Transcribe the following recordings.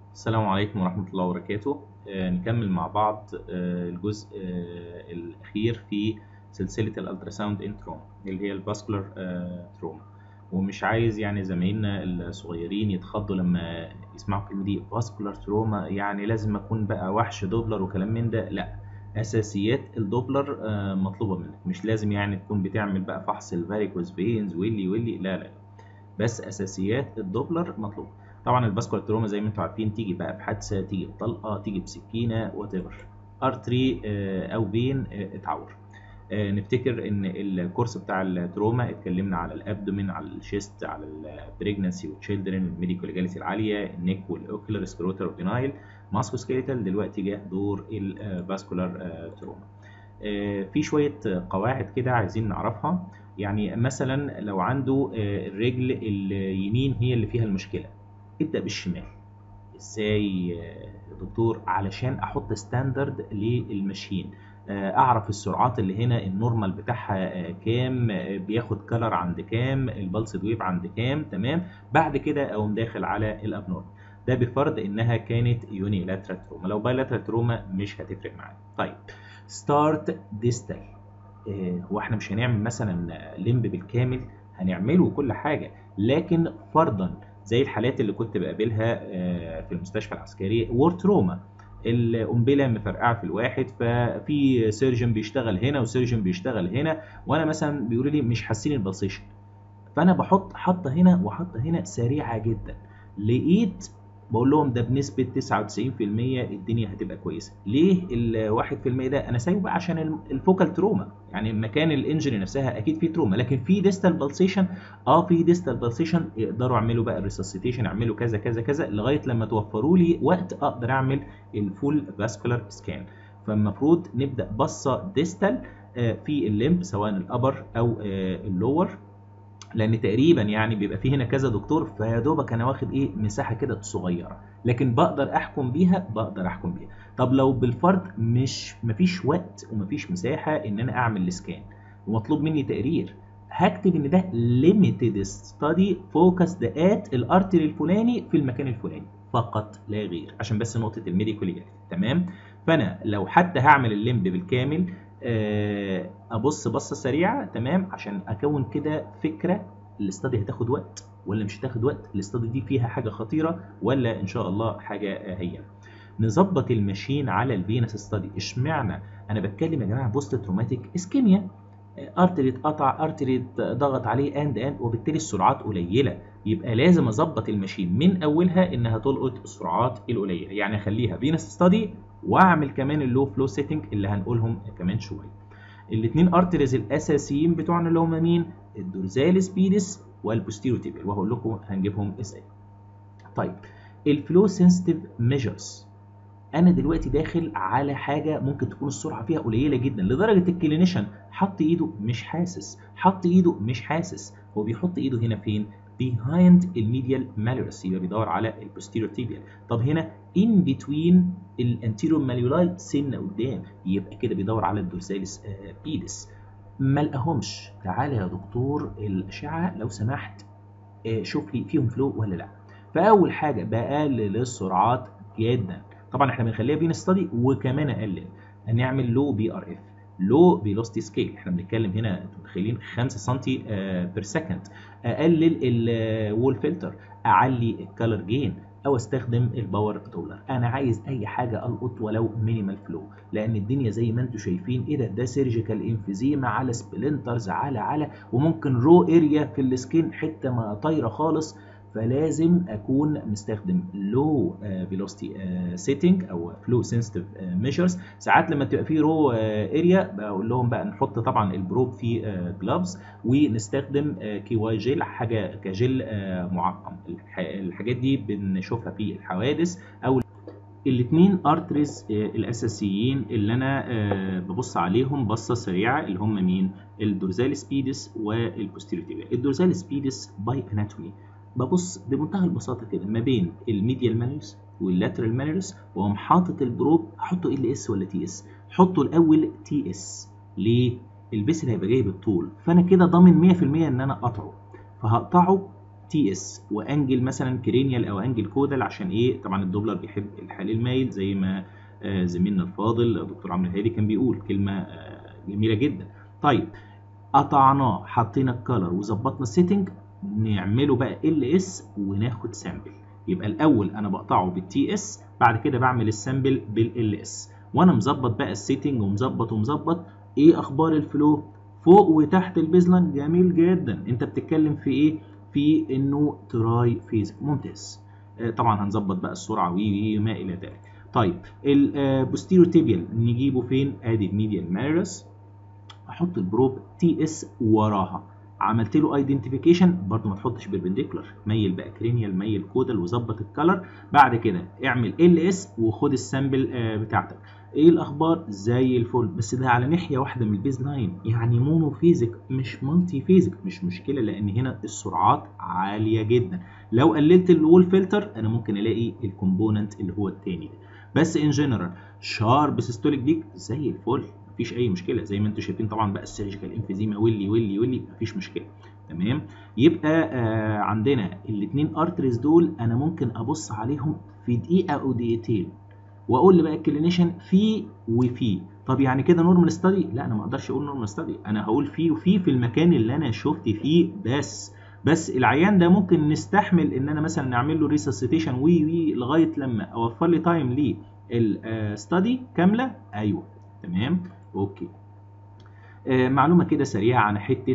السلام عليكم ورحمة الله وبركاته آه، نكمل مع بعض آه، الجزء آه، الأخير في سلسلة الألتراساوند إن تروما اللي هي الفاسكولار تروما ومش عايز يعني زمايلنا الصغيرين يتخضوا لما يسمعوا الكلمة دي فاسكولار تروما يعني لازم أكون بقى وحش دوبلر وكلام من ده لأ أساسيات الدوبلر آه، مطلوبة منك مش لازم يعني تكون بتعمل بقى فحص الفاريكوز فينز واللي واللي لا لا بس أساسيات الدوبلر مطلوبة طبعا الفاسكولار تروما زي ما انتم عارفين تيجي بقى بحادثه تيجي بطلقه تيجي بسكينه وات ايفر ارتري او فين اتعور آه، نفتكر ان الكورس بتاع التروما اتكلمنا على الابدومين على الشيست على البريجنسي والتشيلدرن الميديكال ليجاليتي العاليه النيك والاوكلر سكروتر وبينايل ماسكوسكيليتال دلوقتي جه دور الفاسكولار تروما آه، في شويه قواعد كده عايزين نعرفها يعني مثلا لو عنده آه، الرجل اليمين هي اللي فيها المشكله ابدا بالشمال ازاي يا دكتور علشان احط ستاندرد للماشين اعرف السرعات اللي هنا النورمال بتاعها كام بياخد كلر عند كام البلس ويف عند كام تمام بعد كده اقوم داخل على الابنورمال ده بفرض انها كانت يوني لاترال تروما لو باي لاترال تروما مش هتفرق معايا طيب ستارت ديستال هو احنا مش هنعمل مثلا لمب بالكامل هنعمله كل حاجه لكن فرضا زي الحالات اللي كنت بقابلها في المستشفى العسكري وور تروما القنبله مفرقعه في الواحد ففي سيرجن بيشتغل هنا وسيرجن بيشتغل هنا وانا مثلا بيقولوا لي مش حاسين البلسيشن فانا بحط حطه هنا وحطه هنا سريعه جدا لقيت بقول لهم ده بنسبه 99% الدنيا هتبقى كويسه ليه ال 1% ده انا سايبه بقى عشان الفوكال تروما يعني مكان الانجري نفسها اكيد في تروما لكن في ديستال بالسيشن اه في ديستال بالسيشن يقدروا يعملوا بقى الريسسيتيشن يعملوا كذا كذا كذا لغايه لما توفروا لي وقت اقدر اعمل الفول فاسكولار سكان فالمفروض نبدا بصه ديستال في الليمب سواء الابر او اللور لان تقريبا يعني بيبقى في هنا كذا دكتور فيا دوبك انا واخد ايه مساحه كده صغيره لكن بقدر احكم بيها بقدر احكم بيها طب لو بالفرض مش مفيش وقت ومفيش مساحه ان انا اعمل السكان ومطلوب مني تقرير هكتب ان ده limited study focused at الارتري الفلاني في المكان الفلاني فقط لا غير عشان بس نقطه الميديكال تمام فانا لو حتى هعمل الليمب بالكامل ابص بصه سريعه تمام عشان اكون كده فكره الاستادي هتاخد وقت ولا مش هتاخد وقت الاستادي دي فيها حاجه خطيره ولا ان شاء الله حاجه هي نظبط الماشين على الفينس ستادي اشمعنى انا بتكلم يا جماعه بوست تروماتيك اسكيميا ارتري اتقطع ارتري ضغط عليه اند اند وبالتالي السرعات قليله يبقى لازم اظبط الماشين من اولها انها تلقط السرعات القليله يعني اخليها فينس ستادي واعمل كمان اللو فلو سيتنج اللي هنقولهم كمان شويه الاثنين ارتريز الاساسيين بتوعنا اللي هم مين الدورزاليس بيدس والبوستيروتيبيال وهقول لكم هنجيبهم ازاي طيب الفلو سنسيتيف ميجرز انا دلوقتي داخل على حاجه ممكن تكون السرعه فيها قليله جدا لدرجه الكلينيشن حط ايده مش حاسس حط ايده مش حاسس هو بيحط ايده هنا فين behind الميديال malleolus يبقى بيدور على البوستيريور تيبيال طب هنا in between الانتيريور malleoli سنه قدام يبقى كده بيدور على الدورساليس بيدس ما لقاهمش تعالى يا دكتور الاشعه لو سمحت شوف لي فيهم فلو ولا لا فاول حاجه بقلل السرعات جدا طبعا احنا بنخليها فين ستادي وكمان اقلل هنعمل لو بي ار اف لو فيلوستي سكيل احنا بنتكلم هنا انتوا متخيلين 5 سم بير سكند اقلل الوول فلتر اعلي الكالر جين او استخدم الباور دولار انا عايز اي حاجه القط ولو مينيمال فلو لان الدنيا زي ما انتم شايفين ايه ده ده سيرجيكال انفيزيما على سبلنترز على على وممكن رو اريا في السكين حته ما طايره خالص فلازم اكون مستخدم لو فيلوسيتي سيتنج او فلو سنسيتيف ميجرز ساعات لما تبقى في رو اريا بقول لهم بقى نحط طبعا البروب في جلافز ونستخدم كي واي جيل حاجه كجل معقم الحاجات دي بنشوفها في الحوادث او الاثنين ارتريز الاساسيين اللي انا ببص عليهم بصه سريعه اللي هم مين الدورزال سبيدس والبوستيريور الدورزال سبيدس باي اناتومي ببص بمنتهى البساطه كده ما بين الميديال مانيوس واللاترال مانيوس واقوم حاطط البروب احطه ال اس ولا تي اس حطه الاول تي اس ليه البسل هيبقى جاي بالطول فانا كده ضامن 100% ان انا اقطعه فهقطعه تي اس وانجل مثلا كرينيال او انجل كودال عشان ايه طبعا الدوبلر بيحب الحال المايل زي ما آه زميلنا الفاضل دكتور عمرو الهادي كان بيقول كلمه آه جميله جدا طيب قطعناه حطينا الكالر وظبطنا السيتنج نعمله بقى ال اس وناخد سامبل يبقى الاول انا بقطعه بالتي اس بعد كده بعمل السامبل بالال اس وانا مظبط بقى السيتنج ومظبط ومظبط ايه اخبار الفلو فوق وتحت البيزلاين جميل جدا انت بتتكلم في ايه في انه تراي فيز ممتاز آه طبعا هنظبط بقى السرعه وي وما الى ذلك طيب البوستيريو تيبيال نجيبه فين ادي الميديال مارس احط البروب تي اس وراها عملت له ايدنتيفيكيشن برضو ما تحطش بيربنديكولار ميل بقى كرينيال ميل كودال وظبط الكلر بعد كده اعمل ال اس وخد السامبل بتاعتك ايه الاخبار زي الفل بس ده على ناحيه واحده من البيز لاين يعني مونو فيزيك مش مالتي فيزيك مش مشكله لان هنا السرعات عاليه جدا لو قللت الوول فلتر انا ممكن الاقي الكومبوننت اللي هو التاني ده بس ان جنرال شارب سيستوليك بيك زي الفل مفيش اي مشكله زي ما انتم شايفين طبعا بقى السيرجيكال انفيزيما واللي واللي واللي مفيش مشكله تمام يبقى آه عندنا الاثنين ارتريز دول انا ممكن ابص عليهم في دقيقه او دقيقتين واقول لي بقى الكلينيشن في وفي طب يعني كده نورمال ستادي لا انا ما اقدرش اقول نورمال ستادي انا هقول في وفي في المكان اللي انا شفت فيه بس بس العيان ده ممكن نستحمل ان انا مثلا نعمل له ريسسيتيشن وي وي لغايه لما اوفر لي تايم ليه الستادي كامله ايوه تمام اوكي آه معلومه كده سريعه عن حته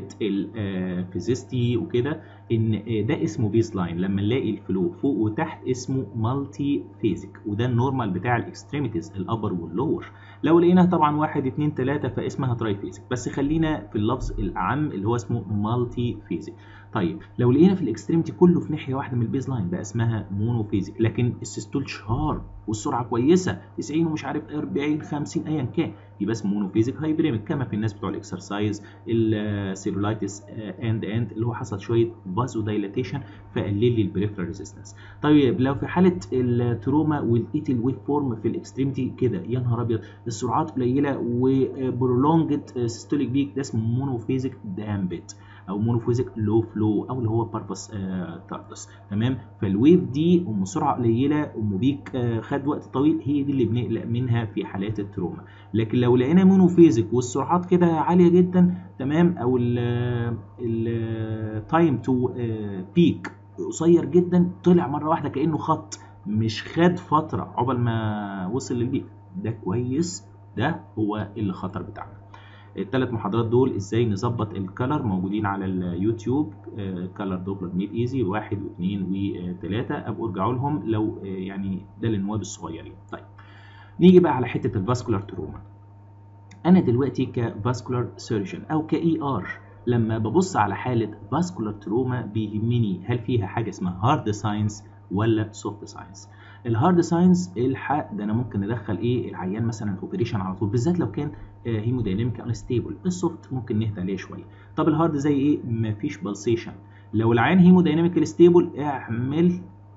الفيزيستي وكده ان ده اسمه بيس لاين لما نلاقي الفلو فوق وتحت اسمه مالتي فيزيك وده النورمال بتاع الاكستريميتيز الابر واللور لو لقينا طبعا واحد اتنين تلاته فاسمها تراي فيزيك بس خلينا في اللفظ الاعم اللي هو اسمه مالتي فيزيك طيب لو لقينا في الاكستريمتي كله في ناحيه واحده من البيز لاين بقى اسمها مونو فيزيك لكن السيستول شارب والسرعه كويسه 90 ومش عارف 40 50 ايا كان يبقى اسمه مونو فيزيك هايبريميك كما في الناس بتوع الاكسرسايز السيلولايتس اند اند اللي هو حصل شويه فازو دايلاتيشن فقلل لي البريفرال ريزيستنس طيب لو في حاله التروما والايتل ويف فورم في الاكستريمتي كده يا نهار ابيض السرعات قليله وبرولونجد سيستوليك بيك ده اسمه مونو فيزيك دامبت او مونوفيزيك لو فلو او اللي هو باربس آه تاردس تمام فالويف دي ام سرعه قليله ام بيك آه خد وقت طويل هي دي اللي بنقلق منها في حالات التروما لكن لو لقينا مونوفيزيك والسرعات كده عاليه جدا تمام او التايم تو بيك قصير جدا طلع مره واحده كانه خط مش خد فتره عقبال ما وصل للبيك ده كويس ده هو اللي خطر بتاعنا الثلاث محاضرات دول ازاي نظبط الكالر موجودين على اليوتيوب كالر دوبلر ميد ايزي واحد واثنين وثلاثة ابقوا ارجعوا لهم لو يعني ده للنواب الصغيرين طيب نيجي بقى على حته الفاسكولار تروما انا دلوقتي كفاسكولار سيرجن او كاي ار لما ببص على حاله فاسكولار تروما بيهمني هل فيها حاجه اسمها هارد ساينس ولا سوفت ساينس الهارد ساينس الحق ده انا ممكن ادخل ايه العيان مثلا اوبريشن على طول بالذات لو كان هيمودايناميك انستيبل السوفت ممكن نهدى عليه شويه طب الهارد زي ايه مفيش بالسيشن لو العيان هيمودايناميك ستيبل اعمل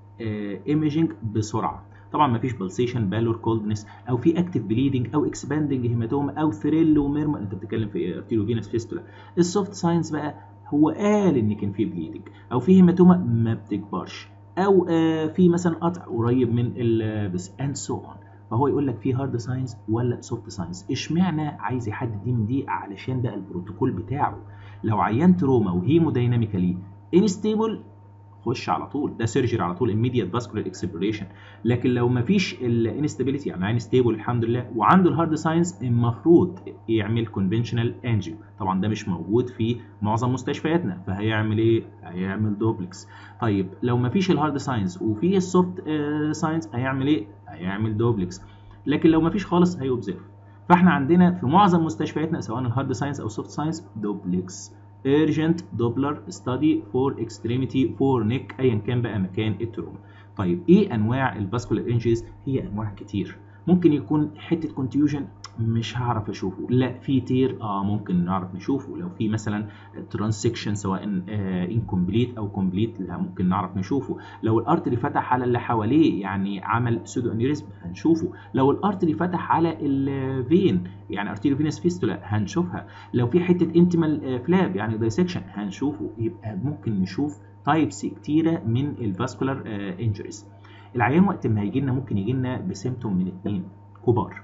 ايميجنج بسرعه طبعا مفيش بالسيشن بالور كولدنس او في اكتف بليدنج او اكسباندنج هيماتوما او ثريل وميرما انت بتتكلم في ارتيرو فينس فيستولا السوفت ساينس بقى هو قال ان كان في بليدنج او في هيماتوما ما بتكبرش او آه في مثلا قطع قريب من البس اند سو اون فهو يقول لك في هارد ساينس ولا سوفت ساينس اشمعنى عايز يحدد دي من دي علشان بقى البروتوكول بتاعه لو عيان تروما وهيمودايناميكالي انستيبل خش على طول ده سيرجري على طول immediate vascular exploration لكن لو ما فيش الانستابيليتي يعني عين ستيبل الحمد لله وعنده الهارد ساينس المفروض يعمل كونفنشنال انجيو طبعا ده مش موجود في معظم مستشفياتنا فهيعمل ايه هيعمل دوبلكس طيب لو ما فيش الهارد ساينس وفي السوفت ساينس هيعمل ايه هيعمل دوبلكس لكن لو ما فيش خالص هيوبزرف فاحنا عندنا في معظم مستشفياتنا سواء الهارد ساينس او السوفت ساينس دوبلكس urgent Doppler study for extremity for neck ايا كان بقى مكان التروما طيب ايه انواع الفاسكولار انجيز هي انواع كتير ممكن يكون حته كونتيوجن مش هعرف اشوفه لا في تير اه ممكن نعرف نشوفه لو في مثلا ترانسكشن سواء انكمبليت او كومبليت لا ممكن نعرف نشوفه لو الارتري فتح على اللي حواليه يعني عمل سودو انيوريزم هنشوفه لو الارتري فتح على الفين يعني ارتيريو فينس فيستولا هنشوفها لو في حته انتمال فلاب يعني دايسكشن هنشوفه يبقى ممكن نشوف تايبس كتيره من الفاسكولار انجريز العيان وقت ما هيجي لنا ممكن يجي لنا بسيمتوم من اتنين كبار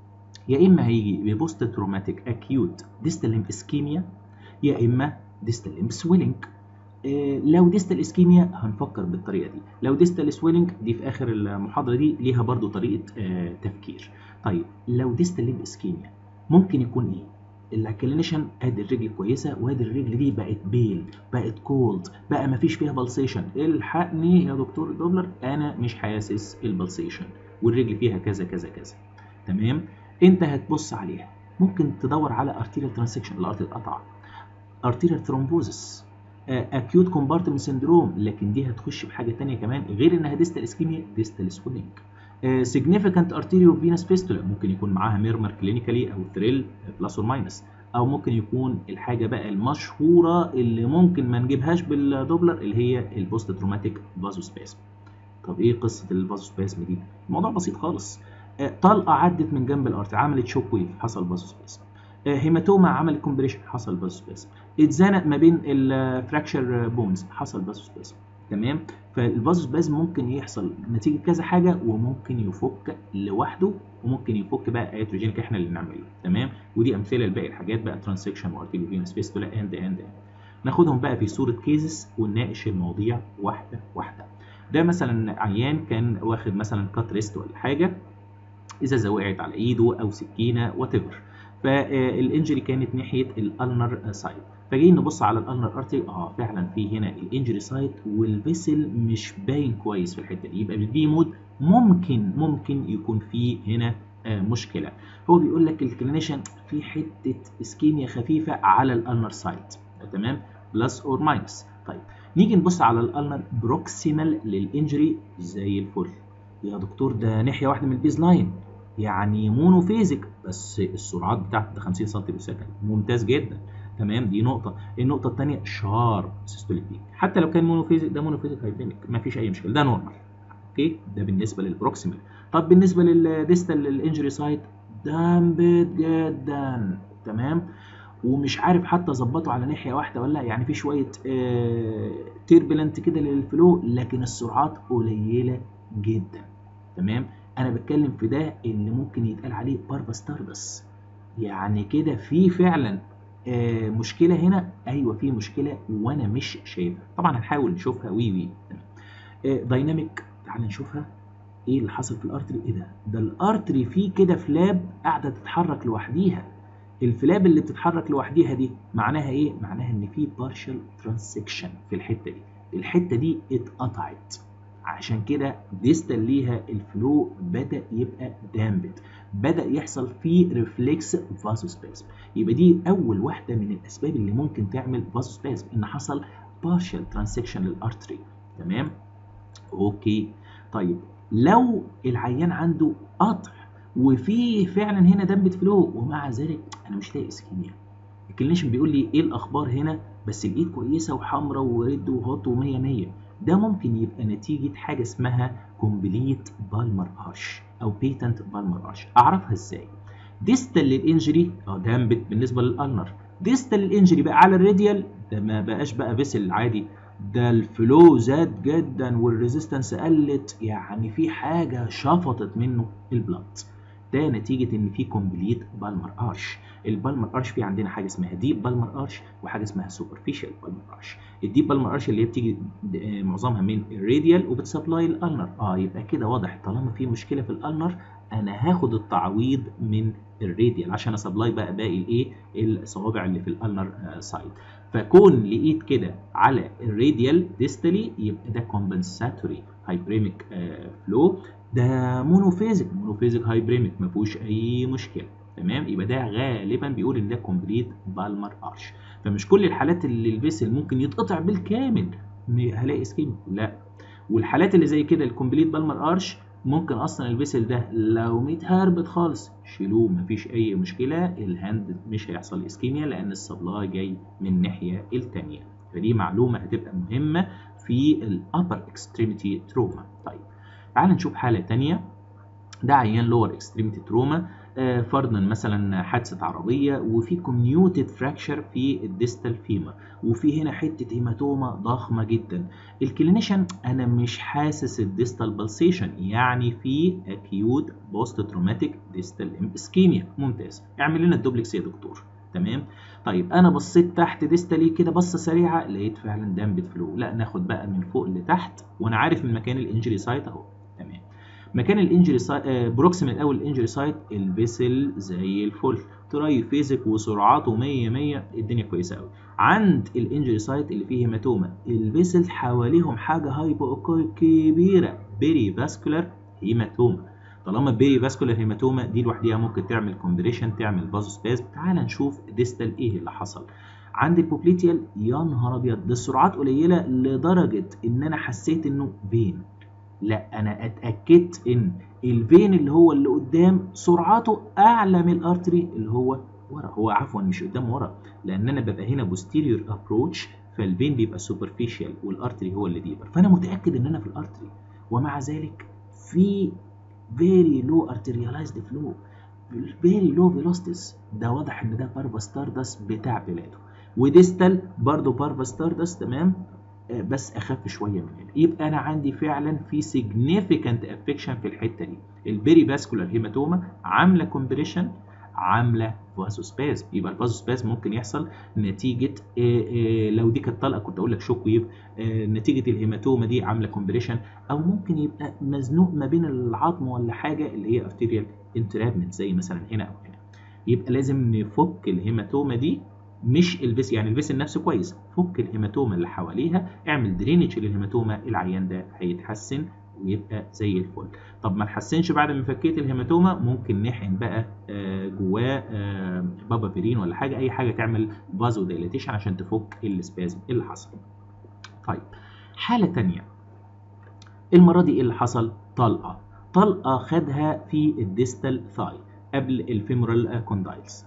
يا اما هيجي ببوست تروماتيك اكيوت ديستال اسكيميا يا اما ديستال سويلنج إيه لو ديستال اسكيميا هنفكر بالطريقه دي لو ديستال سويلنج دي في اخر المحاضره دي ليها برضو طريقه آه تفكير طيب لو ديستال اسكيميا ممكن يكون ايه الكلينيشن ادي الرجل كويسه وادي الرجل دي بقت بيل بقت كولد بقى مفيش فيها بلسيشن الحقني يا دكتور دوبلر انا مش حاسس البلسيشن والرجل فيها كذا كذا كذا تمام انت هتبص عليها ممكن تدور على ارتيريال ترانسكشن الارض اتقطع ارتيريال ثرومبوزس اكيوت كومبارتمنت سندروم لكن دي هتخش بحاجه ثانيه كمان غير انها ديستال اسكيميا ديستال سويلنج سيجنيفيكانت ارتيريو فينس فيستولا ممكن يكون معاها ميرمر كلينيكالي او ثريل بلس اور ماينس او ممكن يكون الحاجه بقى المشهوره اللي ممكن ما نجيبهاش بالدوبلر اللي هي البوست تروماتيك فازوسباسم طب ايه قصه الفازوسباسم دي الموضوع بسيط خالص طلقه عدت من جنب الارتر عملت شوك ويف حصل فازوسباسم هيماتوما عملت كومبريشن حصل فازوسباسم اتزنق ما بين الفراكشر بونز حصل فازوسباسم تمام فالفازوسبازم ممكن يحصل نتيجه كذا حاجه وممكن يفك لوحده وممكن يفك بقى ايتروجينيك احنا اللي نعمله تمام ودي امثله لباقي الحاجات بقى ترانسكشن وارتيريو فينس فيستولا اند اند ناخدهم بقى في صوره كيزز ونناقش المواضيع واحده واحده ده مثلا عيان كان واخد مثلا كات ريست ولا حاجه ازازه وقعت على ايده او سكينه وات ايفر فالانجري كانت ناحيه الالنر سايد فجايين نبص على الالنر ارتري اه فعلا في هنا الانجري سايت والفيسل مش باين كويس في الحته دي يبقى بالبي مود ممكن ممكن يكون في هنا آه مشكله هو بيقول لك الكلينيشن في حته اسكيميا خفيفه على الالنر سايت تمام بلس اور ماينس طيب نيجي نبص على الالنر بروكسيمال للانجري زي الفل يا دكتور ده ناحيه واحده من البيز لاين يعني مونوفيزيك بس السرعات بتاعته 50 سم في الثانيه ممتاز جدا تمام دي نقطه النقطه الثانيه شارب سيستوليك بيك حتى لو كان مونوفيزيك ده مونوفيزيك هايبينيك ما فيش اي مشكله ده نورمال اوكي ده بالنسبه للبروكسيمال طب بالنسبه للديستال الانجري سايت دامبت جدا تمام ومش عارف حتى اظبطه على ناحيه واحده ولا يعني في شويه آه تيربلنت كده للفلو لكن السرعات قليله جدا تمام انا بتكلم في ده اللي ممكن يتقال عليه بارباستاردس يعني كده في فعلا آه مشكله هنا ايوه في مشكله وانا مش شايفها طبعا هنحاول نشوفها وي وي آه دايناميك تعال نشوفها ايه اللي حصل في الارتري ايه ده ده الارتري فيه كده فلاب قاعده تتحرك لوحديها الفلاب اللي بتتحرك لوحديها دي معناها ايه معناها ان في بارشل ترانسكشن في الحته دي الحته دي اتقطعت عشان كده ديستال ليها الفلو بدا يبقى دامبت بدا يحصل فيه ريفلكس فازوسبازم يبقى دي اول واحده من الاسباب اللي ممكن تعمل فازوسبازم ان حصل بارشل ترانسكشن للارتري تمام اوكي طيب لو العيان عنده قطع وفي فعلا هنا دمبت فلو ومع ذلك انا مش لاقي اسكيميا الكلينيشن بيقول لي ايه الاخبار هنا بس الايد كويسه وحمراء وريد وهوت و100 100 ده ممكن يبقى نتيجه حاجه اسمها كومبليت بالمر ارش او بيتنت بالمر ارش اعرفها ازاي ديستال للانجري اه دامبت بالنسبه للالنر ديستال للانجري بقى على الراديال ده ما بقاش بقى فيسل عادي ده الفلو زاد جدا والريزيستنس قلت يعني في حاجه شفطت منه البلاد ده نتيجه ان في كومبليت بالمر ارش البالمر ارش في عندنا حاجه اسمها ديب بالمر ارش وحاجه اسمها سوبرفيشال بالمر ارش الديب بالمر ارش اللي هي بتيجي معظمها من الراديال وبتسبلاي الالنر اه يبقى كده واضح طالما في مشكله في الالنر انا هاخد التعويض من الراديال عشان اسبلاي بقى باقي الايه الصوابع اللي في الالنر آه سايد فكون لقيت كده على الراديال ديستالي يبقى ده كومبنساتوري هايبريميك آه فلو ده مونوفيزيك مونوفيزيك هايبريميك ما فيهوش اي مشكله تمام يبقى ده غالبا بيقول ان ده كومبليت بالمر ارش فمش كل الحالات اللي الفيسل ممكن يتقطع بالكامل هلاقي اسكيميا لا والحالات اللي زي كده الكومبليت بالمر ارش ممكن اصلا الفيسل ده لو متهربت خالص شيلوه مفيش اي مشكله الهاند مش هيحصل اسكيميا لان السبلاي جاي من الناحيه الثانيه فدي معلومه هتبقى مهمه في الابر اكستريميتي تروما طيب تعال نشوف حاله ثانيه ده عيان لور اكستريميتي تروما آه، فرضا مثلا حادثه عربيه وفي كوميوتد فراكشر في الديستال فيمر وفي هنا حته هيماتوما ضخمه جدا الكلينيشن انا مش حاسس الديستال بالسيشن يعني في اكيوت بوست تروماتيك ديستال اسكيميا ممتاز اعمل لنا الدوبلكس يا دكتور تمام طيب انا بصيت تحت ديستالي كده بصه سريعه لقيت فعلا دم بتفلو لا ناخد بقى من فوق لتحت وانا عارف من مكان الانجري سايت اهو تمام مكان الانجري سايت آه بروكسيمال او الانجري سايت الفيسل زي الفل تراي فيزيك وسرعاته 100 100 الدنيا كويسه قوي عند الانجري سايت اللي فيه هيماتوما الفيسل حواليهم حاجه هايبو كبيره بيري فاسكولار هيماتوما طالما بيري فاسكولار هيماتوما دي لوحديها ممكن تعمل كومبريشن تعمل فازوسباز تعال نشوف ديستال ايه اللي حصل عند البوبليتيال يا نهار ابيض ده السرعات قليله لدرجه ان انا حسيت انه فين لا انا اتاكدت ان الفين اللي هو اللي قدام سرعته اعلى من الارتري اللي هو ورا هو عفوا مش قدام ورا لان انا ببقى هنا بوستيريور ابروتش فالفين بيبقى سوبرفيشال والارتري هو اللي ديبر فانا متاكد ان انا في الارتري ومع ذلك في very low arterialized flow very low velocities ده واضح ان ده بارفا ستاردس بتاع بلاده وديستال برضه بارفا ستاردس تمام آه بس اخف شويه من هنا يبقى انا عندي فعلا في significant affection في الحته دي البيري فاسكولار هيماتوما عامله كومبريشن عامله فازوسباز يبقى الفازوسباز ممكن يحصل نتيجه آآ آآ لو دي كانت طلقه كنت اقول لك شوك ويف نتيجه الهيماتوما دي عامله كومبريشن او ممكن يبقى مزنوق ما بين العظم ولا حاجه اللي هي ارتيريال انترابمنت زي مثلا هنا او هنا يبقى لازم نفك الهيماتوما دي مش الفيس يعني الفيسل نفسه كويس فك الهيماتوما اللي حواليها اعمل درينج للهيماتوما العيان ده هيتحسن ويبقى زي الفل طب ما تحسنش بعد ما فكيت الهيماتوما ممكن نحقن بقى جواه بابا بيرين ولا حاجه اي حاجه تعمل فازو دايليتيشن عشان تفك السبازم اللي حصل طيب حاله تانية المره دي ايه اللي حصل طلقه طلقه خدها في الديستال ثاي قبل الفيمورال كوندايلز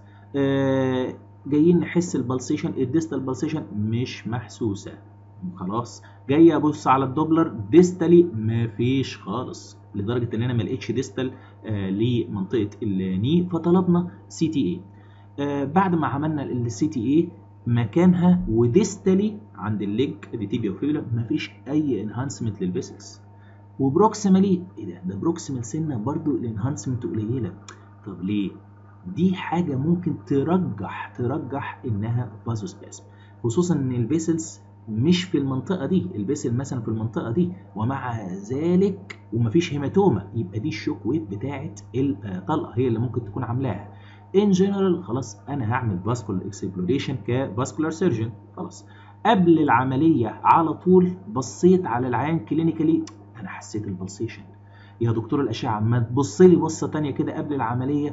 آه جايين نحس البلسيشن الديستال بلسيشن مش محسوسه خلاص جاي ابص على الدوبلر ديستالي مفيش خالص لدرجه ان انا ما لقيتش ديستال آه لمنطقه الني فطلبنا سي تي اي آه بعد ما عملنا السي تي اي مكانها وديستالي عند الليج دي تيبيا وفيبولا مفيش اي انهانسمنت للفيسلز وبروكسيمالي ايه ده ده بروكسيمال سنه برضو الانهانسمنت قليله طب ليه دي حاجه ممكن ترجح ترجح انها فازوسباسم خصوصا ان الفيسلز مش في المنطقه دي البسل مثلا في المنطقه دي ومع ذلك ومفيش هيماتوما يبقى دي الشوك ويف بتاعه الطلقه هي اللي ممكن تكون عاملاها ان جنرال خلاص انا هعمل فاسكولار اكسبلوريشن كفاسكولار سيرجن خلاص قبل العمليه على طول بصيت على العيان كلينيكالي انا حسيت البلسيشن يا دكتور الاشعه ما تبص لي بصه ثانيه كده قبل العمليه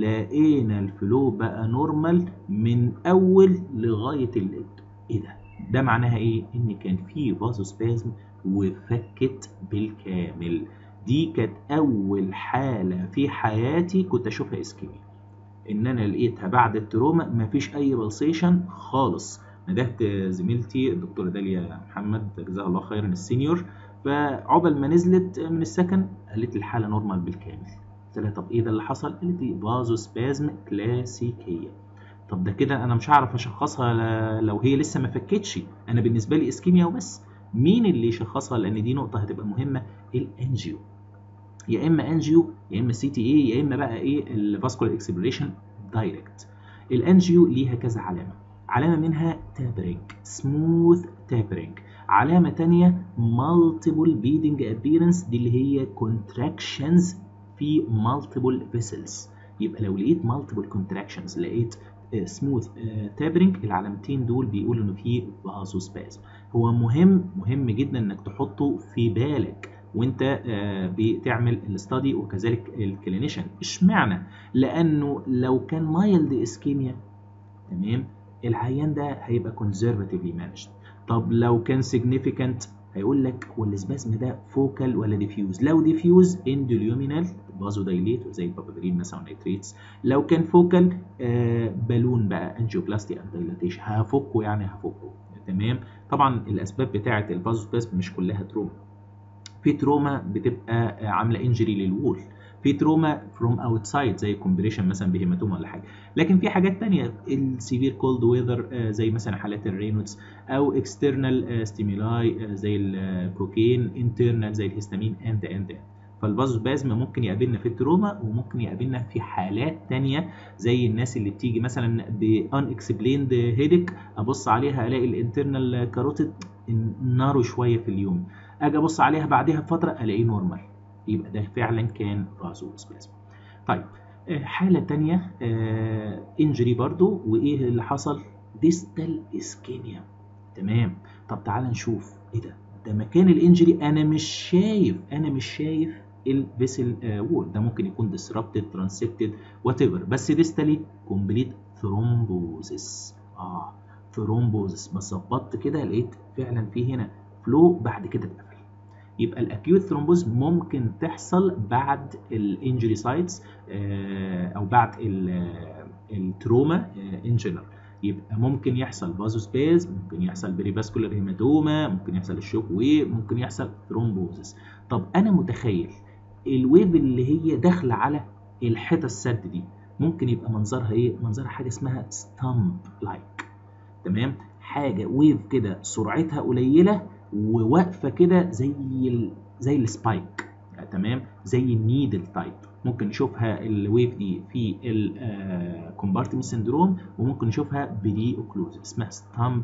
لقينا الفلو بقى نورمال من اول لغايه الليد ايه ده ده معناها ايه ان كان في فازوسبازم وفكت بالكامل دي كانت اول حاله في حياتي كنت اشوفها اسكيميا ان انا لقيتها بعد التروما مفيش اي بلسيشن خالص ندهت زميلتي الدكتوره داليا محمد جزاها الله خيرا السينيور فعقبال ما نزلت من السكن قالت لي الحاله نورمال بالكامل قلت لها طب ايه ده اللي حصل قالت لي فازوسبازم كلاسيكيه طب ده كده انا مش هعرف اشخصها لو هي لسه ما فكتش انا بالنسبه لي اسكيميا وبس مين اللي يشخصها لان دي نقطه هتبقى مهمه الانجيو يا اما انجيو يا اما سي تي اي يا اما بقى ايه الفاسكولار اكسبلوريشن دايركت الانجيو ليها كذا علامه علامه منها تابرينج سموث تابرينج علامه تانية مالتيبل بيدنج ابيرنس دي اللي هي كونتراكشنز في مالتيبل فيسلز يبقى لو لقيت مالتيبل كونتراكشنز لقيت سموث تابرنج العلامتين دول بيقولوا انه في فازوسبازم هو مهم مهم جدا انك تحطه في بالك وانت بتعمل الاستادي وكذلك الكلينيشن اشمعنى لانه لو كان مايلد اسكيميا تمام العيان ده هيبقى كونزرفاتيفلي مانجد طب لو كان سيجنيفيكانت هيقول لك هو الاسبازم ده فوكال ولا ديفيوز لو ديفيوز اندوليومينال فازو دايليت زي البابابرين مثلا نيتريتس لو كان فوكال آه بالون بقى انجيوبلاستي اند دايلاتيشن هفكه يعني هفكه تمام طبعا الاسباب بتاعه الفازوسبازم مش كلها تروما في تروما بتبقى عامله انجري للوول في تروما فروم اوتسايد زي كومبريشن مثلا بهيماتوما ولا حاجه لكن في حاجات تانية السيفير كولد ويذر زي مثلا حالات الرينوتس او اكسترنال ستيمولاي زي الكوكين انترنال زي الهستامين اند اند فالفازوسبازم ممكن يقابلنا في التروما وممكن يقابلنا في حالات تانية زي الناس اللي بتيجي مثلا بان اكسبليند هيدك ابص عليها الاقي الانترنال كاروتيد نارو شويه في اليوم اجي ابص عليها بعدها بفتره الاقيه نورمال يبقى ده فعلا كان فازوسبازم طيب حاله تانية انجري برضو وايه اللي حصل ديستال اسكيميا تمام طب تعال نشوف ايه ده ده مكان الانجري انا مش شايف انا مش شايف الفيسل وول ده ممكن يكون disrupted transected وات ايفر بس ديستالي كومبليت ثرومبوزس اه ثرومبوزس بظبطت كده لقيت فعلا في هنا فلو بعد كده اتقفل يبقى الاكيوت ثرومبوز ممكن تحصل بعد الانجري سايتس او بعد التروما ان جنرال يبقى ممكن يحصل فازوسباز ممكن يحصل بريفاسكولار هيماتوما ممكن يحصل الشوك ويف ممكن يحصل ثرومبوزس طب انا متخيل الويف اللي هي داخله على الحيطه السد دي ممكن يبقى منظرها ايه منظرها حاجه اسمها ستامب لايك تمام حاجه ويف كده سرعتها قليله وواقفه كده زي ال... زي السبايك تمام زي النيدل تايب ممكن نشوفها الويف دي في الكومبارتمنت سندروم وممكن نشوفها بدي اوكلوز اسمها ستامب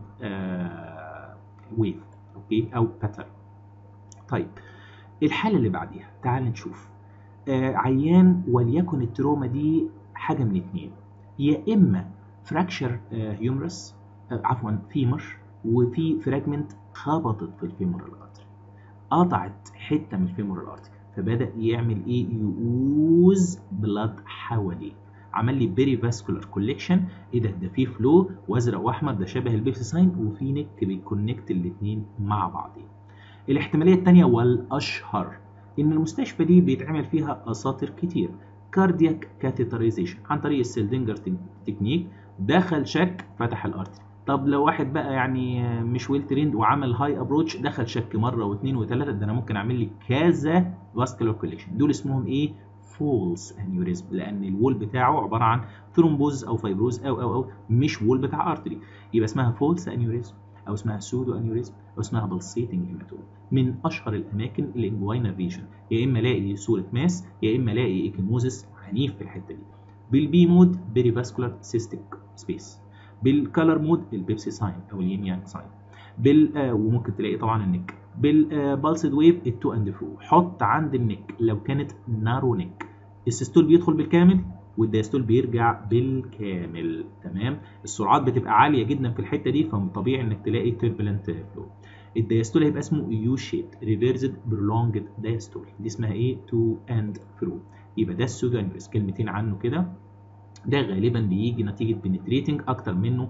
ويف اوكي او باترن طيب الحاله اللي بعديها تعال نشوف آه عيان وليكن التروما دي حاجه من اتنين يا اما فراكشر هيومرس آه عفوا فيمر وفي فراجمنت خبطت في الفيمور الارتري قطعت حته من الفيمور الارتري فبدا يعمل ايه يؤوز بلاد حواليه عمل لي بيري فاسكولار كوليكشن ايه ده ده فيه فلو وازرق واحمر ده شبه البيبسي ساين وفي نك بيكونكت الاثنين مع بعضين الاحتماليه الثانيه والاشهر ان المستشفى دي بيتعمل فيها اساطير كتير كاردياك كاتيترايزيشن عن طريق السيلدنجر تكنيك دخل شك فتح الارتري طب لو واحد بقى يعني مش ويل تريند وعمل هاي ابروتش دخل شك مره واثنين وثلاثه ده انا ممكن اعمل لي كذا فاسكولار كوليكشن دول اسمهم ايه فولس انيوريزم لان الوول بتاعه عباره عن ثرومبوز او فايبروز او او او مش وول بتاع ارتري يبقى اسمها فولس انيوريزم او اسمها سودو انيوريزم او اسمها بلسيتنج هيماتوم من اشهر الاماكن الانجوينال ريجن يا اما الاقي صوره ماس يا اما الاقي ايكيموزس عنيف في الحته دي بالبي مود بيري فاسكولار سيستيك سبيس بالكالر مود البيبسي ساين او الين يانج ساين بال آه وممكن تلاقي طبعا النك بالبالسد ويف التو اند فرو حط عند النك لو كانت نارو نك السيستول بيدخل بالكامل والدايستول بيرجع بالكامل تمام السرعات بتبقى عاليه جدا في الحته دي فطبيعي انك تلاقي تربلنت فلو الدايستول هيبقى اسمه يو شيبد ريفيرسد برولونجد دايستول دي اسمها ايه تو اند فرو يبقى ده السودو انجريس كلمتين عنه كده ده غالبا بيجي نتيجه بنتريتنج اكتر منه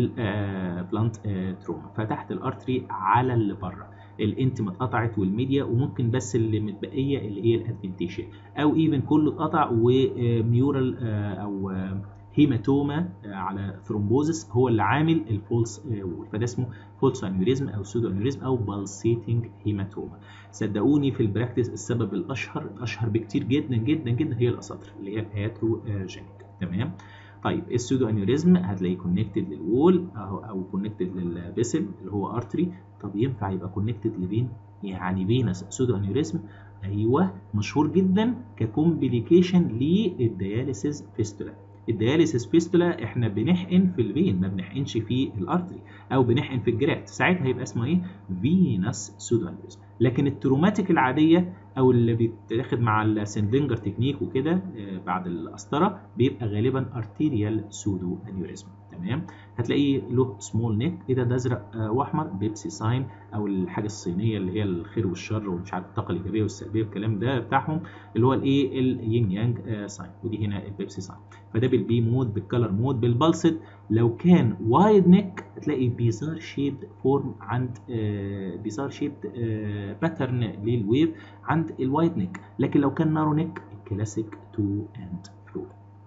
البلانت تروما فتحت الارتري على اللي بره الانتما اتقطعت والميديا وممكن بس اللي متبقيه اللي هي الادفنتيشن او ايفن كله اتقطع وميورال او هيماتوما على ثرومبوزس هو اللي عامل الفولس وول فده اسمه فولس انيوريزم او سودو انيوريزم او بالسيتنج هيماتوما صدقوني في البراكتس السبب الاشهر الاشهر بكتير جدا جدا جدا هي الاساطر اللي هي الهياتروجينيك تمام طيب السودو انيوريزم هتلاقيه كونكتد للوول او او كونكتد للفيسل اللي هو ارتري طب ينفع يبقى كونكتد لفين يعني فينس سودو انيوريزم ايوه مشهور جدا ككومبليكيشن للدياليسيس فيستولا الدياليسيس فيستولا احنا بنحقن في الفين ما بنحقنش في الارتري او بنحقن في الجرات ساعتها هيبقى اسمه ايه فينس سودو انيوريزم لكن التروماتيك العاديه او اللي بيتاخد مع السندنجر تكنيك وكده بعد القسطره بيبقى غالبا ارتيريال سودو انيوريزم تمام هتلاقيه له سمول نيك ايه ده ده ازرق واحمر بيبسي ساين او الحاجه الصينيه اللي هي الخير والشر ومش عارف الطاقه الايجابيه والسلبيه والكلام ده بتاعهم اللي هو الايه الين يانج ساين ودي هنا البيبسي ساين فده بالبي مود بالكلر مود بالبلسد لو كان وايد نيك هتلاقي بيزار شيبد فورم عند بيزار شيبد باترن للويف عند الوايد نيك لكن لو كان نارو نيك الكلاسيك تو اند فلو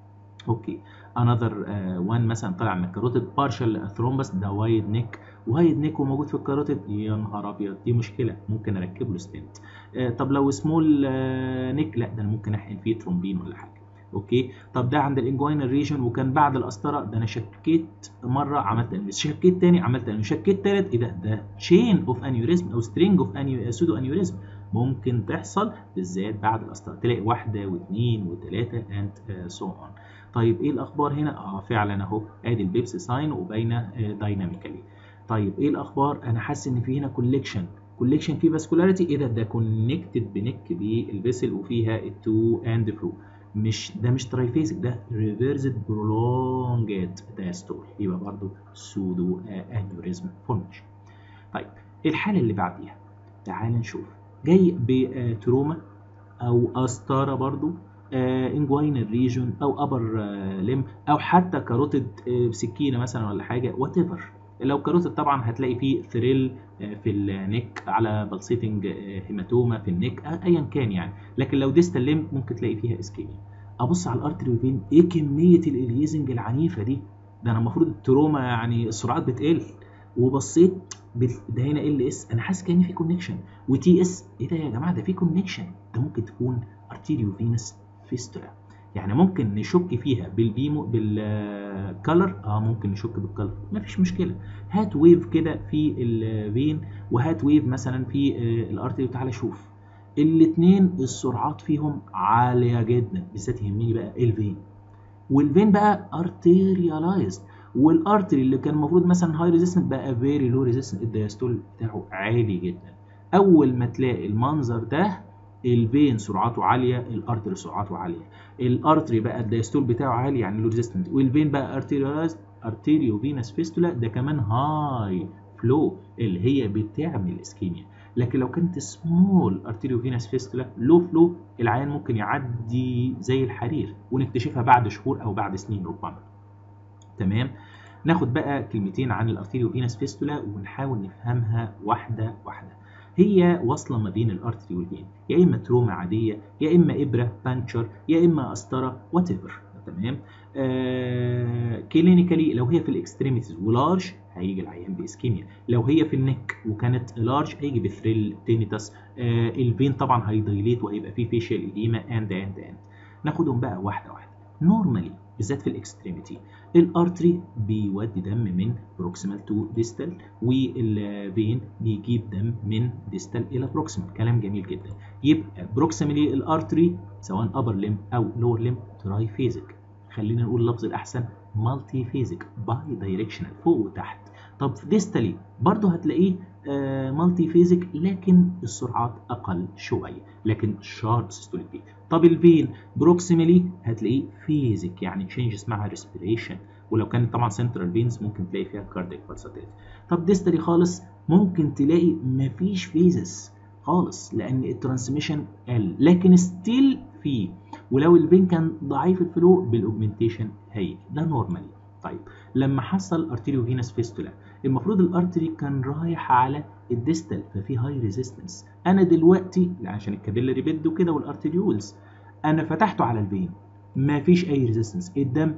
اوكي انذر وان مثلا طالع من الكاروتيد بارشال ثرومبس ده وايد نيك وايد نيك وموجود في الكاروتيد يا نهار ابيض دي مشكله ممكن اركب له ستنت آه طب لو سمول آه نيك لا ده انا ممكن احقن فيه ترومبين ولا حاجه اوكي طب ده عند الانجوينال ريجن وكان بعد القسطره ده انا شكيت مره عملت انيوريزم شكيت تاني عملت انيوريزم شكيت تالت ايه ده ده تشين اوف انيوريزم او سترينج اوف سودو انيوريزم ممكن تحصل بالذات بعد القسطره تلاقي واحده واثنين وثلاثه اند سو اون طيب ايه الاخبار هنا اه فعلا اهو ادي البيبسي ساين وباينه دايناميكالي طيب ايه الاخبار انا حاسس ان في هنا كوليكشن كوليكشن فيه فاسكولاريتي ايه ده ده كونكتد بنك بالفيسل وفيها التو اند فلو مش ده مش ترايفيزك ده ريفيرسد برولونجات دايستول يبقى برضه سودو انيوريزم فورميشن طيب الحاله اللي بعديها تعال نشوف جاي بتروما او قسطره برضه انجوينال ريجون او ابر لم او حتى كاروتيد بسكينه مثلا ولا حاجه وات ايفر لو كاروتيد طبعا هتلاقي فيه ثريل في النك على بلسيتنج هيماتوما في النك ايا كان يعني لكن لو ديستال لم ممكن تلاقي فيها اسكيميا ابص على الارتري والفين ايه كميه الاليزنج العنيفه دي ده انا المفروض التروما يعني السرعات بتقل وبصيت ده هنا ال اس انا حاسس كان في كونكشن وتي اس ايه ده يا جماعه ده في كونكشن ده ممكن تكون ارتيريو فينس فيستولا يعني ممكن نشك فيها بالبيمو بالكالر اه ممكن نشك بالكالر مفيش مشكله هات ويف كده في الفين وهات ويف مثلا في الارتري وتعالى شوف الاثنين السرعات فيهم عاليه جدا بالذات يهمني بقى الفين والفين بقى ارتيريالايزد والارتري اللي كان المفروض مثلا هاي ريزيستنت بقى فيري لو ريزيستنت الدايستول بتاعه عالي جدا اول ما تلاقي المنظر ده الفين سرعته عاليه الارتري سرعته عاليه الارتري بقى الدايستول بتاعه عالي يعني لو ريزيستنت والفين بقى ارتيريالايزد ارتيريو فينس فيستولا ده كمان هاي فلو اللي هي بتعمل اسكيميا لكن لو كانت سمول ارتيريو فينس فيستولا لو فلو العيان ممكن يعدي زي الحرير ونكتشفها بعد شهور او بعد سنين ربما تمام ناخد بقى كلمتين عن الارتيريو فينس فيستولا ونحاول نفهمها واحده واحده هي واصله ما بين الارتري والفين يا اما تروما عاديه يا اما ابره بانكشر يا اما قسطره وات ايفر تمام آه كلينيكالي لو هي في الاكستريميتيز ولارج هيجي العيان باسكيميا لو هي في النك وكانت لارج هيجي بثريل تينيتاس آه الفين طبعا هيدايليت وهيبقى فيه فيشيال ايديما اند اند اند ناخدهم بقى واحده واحده نورمالي بالذات في الاكستريميتي الارتري بيودي دم من بروكسيمال تو ديستال والفين بيجيب دم من ديستال الى بروكسيمال كلام جميل جدا يبقى بروكسيمالي الارتري سواء ابر ليم او لور ليم تراي فيزك خلينا نقول اللفظ الاحسن مالتي فيزك باي دايركشنال فوق وتحت طب ديستالي برضه هتلاقيه آه مالتي فيزك لكن السرعات اقل شويه لكن شارب سيستوليك بيك طب الفين بروكسيمالي هتلاقيه فيزك يعني تشينج اسمها ريسبيريشن ولو كانت طبعا سنترال فينز ممكن تلاقي فيها كاردياك بالساتيت طب ديستالي خالص ممكن تلاقي مفيش فيزس خالص لان الترانسميشن قل لكن ستيل في ولو الفين كان ضعيف الفلو بالاوجمنتيشن هيجي ده نورمالي طيب لما حصل ارتيريو فينس فيستولا المفروض الارتري كان رايح على الديستال ففي هاي ريزيستنس انا دلوقتي عشان الكابيلاري بيد وكده والارتريولز انا فتحته على الفين مفيش اي ريزيستنس الدم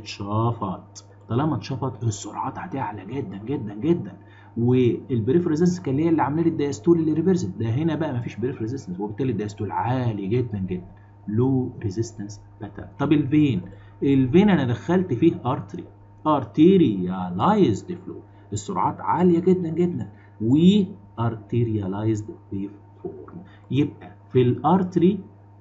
اتشفط طالما اتشفط السرعات هتعلى جدا جدا جدا والبريف ريزيستنس كان هي اللي عامله لي الدايستول اللي ريفرسد ده هنا بقى مفيش بريف ريزيستنس وبالتالي الدايستول عالي جدا جدا لو ريزيستنس باترن طب الفين الفين انا دخلت فيه ارتري ارتيريالايزد فلو السرعات عاليه جدا جدا و ارتيريالايزد ويف فورم يبقى في الارتري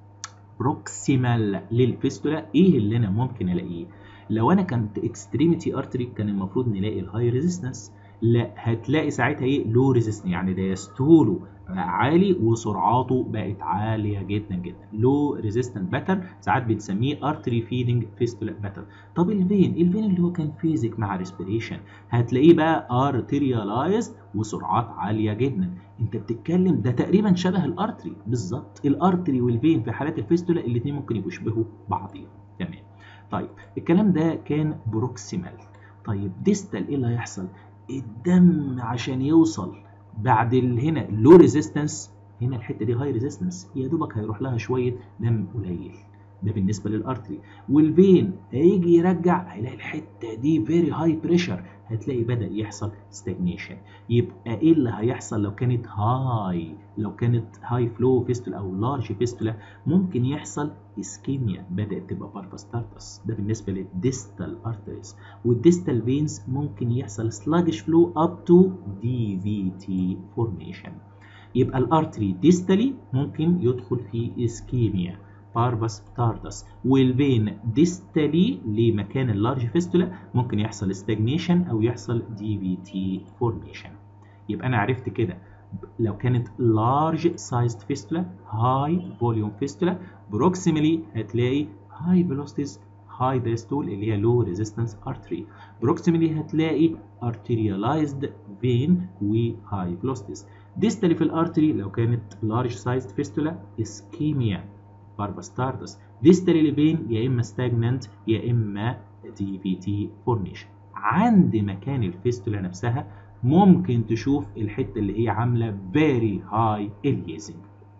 بروكسيمال للفيستولا ايه اللي انا ممكن الاقيه لو انا كانت اكستريميتي ارتري كان المفروض نلاقي الهاي ريزيستنس لا هتلاقي ساعتها ايه لو ريزيستنس يعني دايستوله عالي وسرعاته بقت عاليه جدا جدا لو ريزيستنت باترن ساعات بنسميه ارتري فيدنج فيستولا باترن طب الفين الفين اللي هو كان فيزيك مع ريسبيريشن هتلاقيه بقى ارتريالايزد وسرعات عاليه جدا انت بتتكلم ده تقريبا شبه الارتري بالظبط الارتري والفين في حالات الفيستولا الاثنين ممكن يبقوا يشبهوا بعضيهم تمام طيب الكلام ده كان بروكسيمال طيب ديستال ايه اللي هيحصل الدم عشان يوصل بعد هنا لو ريزيستنس هنا الحته دي هاي ريزيستنس يا دوبك هيروح لها شويه دم قليل ده بالنسبه للارتري والفين هيجي يرجع هيلاقي الحته دي فيري هاي بريشر هتلاقي بدا يحصل ستاجنيشن يبقى ايه اللي هيحصل لو كانت هاي لو كانت هاي فلو فيستولا او لارج فيستولا ممكن يحصل اسكيميا بدات تبقى بارفاستارتس ده بالنسبه للديستال ارتريز والديستال فينز ممكن يحصل سلاجش فلو اب تو دي في تي فورميشن يبقى الارتري ديستالي ممكن يدخل في اسكيميا باربس تاردس والفين ديستالي لمكان اللارج فيستولا ممكن يحصل ستاجنيشن او يحصل دي في تي فورميشن يبقى انا عرفت كده لو كانت large sized fistula high volume fistula proximally هتلاقي high velocities high diastole اللي هي low resistance artery proximally هتلاقي arterialized vein و high velocities distally في الارتري لو كانت large sized fistula ischemia باربستاردس ديستالي لفين يا اما stagnant يا اما دي في تي فورميشن عند مكان الفيستولا نفسها ممكن تشوف الحته اللي هي عامله فيري هاي اليزنج